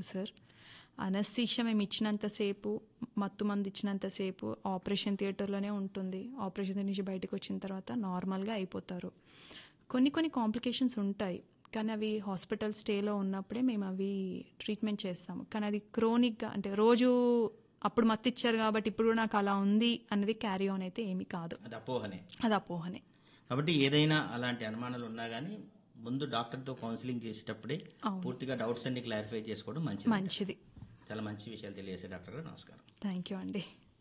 sir anaesthesia మేము ఇచ్చినంతసేపు మత్తు మంది ఇచ్చినంతసేపు ఆపరేషన్ థియేటర్లోనే ఉంటుంది ఆపరేషన్ థియేటర్ నుంచి బయటకు వచ్చిన తర్వాత నార్మల్గా అయిపోతారు కొన్ని కొన్ని కాంప్లికేషన్స్ ఉంటాయి కానీ అవి హాస్పిటల్ స్టేలో ఉన్నప్పుడే మేము అవి ట్రీట్మెంట్ చేస్తాము కానీ అది క్రోనిక్గా అంటే రోజు అప్పుడు మత్తు ఇచ్చారు కాబట్టి ఇప్పుడు కూడా నాకు అలా ఉంది అనేది క్యారీ ఆన్ అయితే ఏమీ కాదు అది అపోహనే అది అపోహనే కాబట్టి ఏదైనా అలాంటి అనుమానాలు ఉన్నా కానీ ముందు డాక్టర్తో కౌన్సిలింగ్ చేసేటప్పుడే పూర్తిగా డౌట్స్ అన్ని క్లారిఫై చేసుకోవడం మంచిది మంచిది చాలా మంచి విషయాలు తెలియజేసే డాక్టర్ గారు నమస్కారం థ్యాంక్ యూ అండి